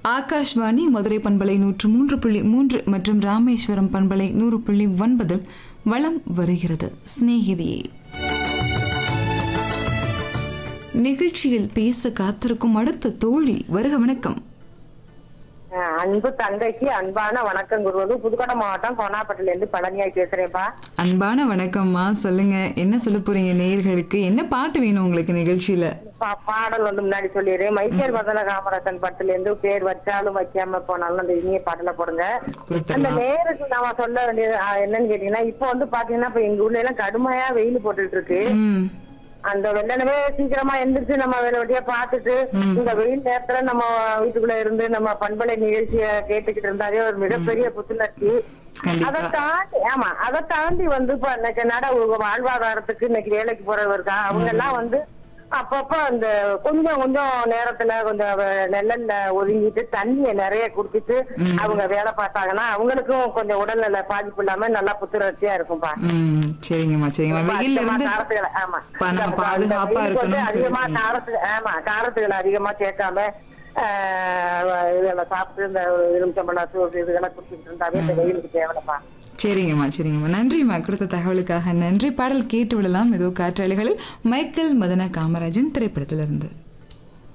ஆகாஷ்வாணி மதுரை பண்பலை நூற்று மூன்று புள்ளி மூன்று மற்றும் ராமேஸ்வரம் பண்பலை நூறு புள்ளி ஒன்பதில் வளம் வருகிறது சிநேகிதியே நிகழ்ச்சியில் பேச காத்திருக்கும் அடுத்த தோழி வருக வணக்கம் அஹ் அன்பு தங்கைக்கு அன்பான வணக்கம் கூறுவது புதுக்கோட்டை மாவட்டம் கோனாப்பட்டில இருந்து பழனியாய் பேசுறேன்ப்பா அன்பான வணக்கம்மா சொல்லுங்க என்ன சொல்ல போறீங்க நேயர்களுக்கு என்ன பாட்டு வேணும் உங்களுக்கு நிகழ்ச்சியில பா- பாடல் வந்து முன்னாடி சொல்லிடுறேன் மைக்கேல் மதன காமராசன் படத்துல இருந்து பேர் வச்சாலும் வைக்காம போனாலும் அந்த இனிய பாட்டுல போடுங்க அந்த கொடுத்துடலாம் நேருக்கு நாம சொல்ல வேண்டியது அஹ், என்னன்னு கேட்டீங்கன்னா இப்போ வந்து பாத்தீங்கன்னா இப்ப எங்க ஊர்ல எல்லாம் கடுமையா வெயில் போட்டுட்டு இருக்கு ம் அந்த வெள்ளனவே சீக்கிரமா எந்திரிச்சு நம்ம வேலை வெட்டியா பார்த்துட்டு இந்த வெயில் நேரத்துல நம்ம வீட்டுக்குள்ள இருந்து நம்ம பண்பலை நிகழ்ச்சிய கேட்டுக்கிட்டு இருந்தாலே ஒரு மிகப்பெரிய புத்துணர்ச்சி கண்டிப்பா. அதை தாண்டி ஆமா அதை தாண்டி வந்து இப்ப இன்னைக்கு நட ஒரு வாழ்வாதாரத்துக்கு இன்னைக்கு வேலைக்கு போறவங்க இருக்கா அவங்க எல்லாம் வந்து அப்பப்ப அந்த கொஞ்சம் கொஞ்சம் நேரத்துல கொஞ்சம் வ- நிழல்ல ஒதுங்கிட்டு தண்ணிய நிறைய குடிச்சிட்டு அவங்க வேலை பார்த்தாங்கன்னா அவங்களுக்கும் கொஞ்சம் உடல்நல பாதிப்பு இல்லாம நல்லா புத்துணர்ச்சியா இருக்கும்பா ம் சரிங்கம்மா சரிங்கம்மா வெயில்ல அதிகமா இருந்து காரத்துகளை ஆமா பா- நம்ம இந்த பாதுகாப்பா வெயிலுக்கு வந்து இருக்கணும்னு அதிகமா சொல்லிருக்கீங்க. காரத்து ஆமா காரத்துகளை அதிகமா சேர்க்காம ஆஹ், இதெல்லாம் சாப்பிட்டு இந்த எலுமிச்சம்பழம் சூப் இதெல்லாம் குடிச்சிட்டு இருந்தாவே இந்த வெயிலுக்கு தேவைப்பா சரிங்கம்மா சரிங்கம்மா நன்றிம்மா கொடுத்த தகவலுக்காக நன்றி பாடல் கேட்டு விடலாம் ஏதோ காற்றாளிகளில் மைக்கேல் மதன காமராஜன் திரைப்படத்திலிருந்து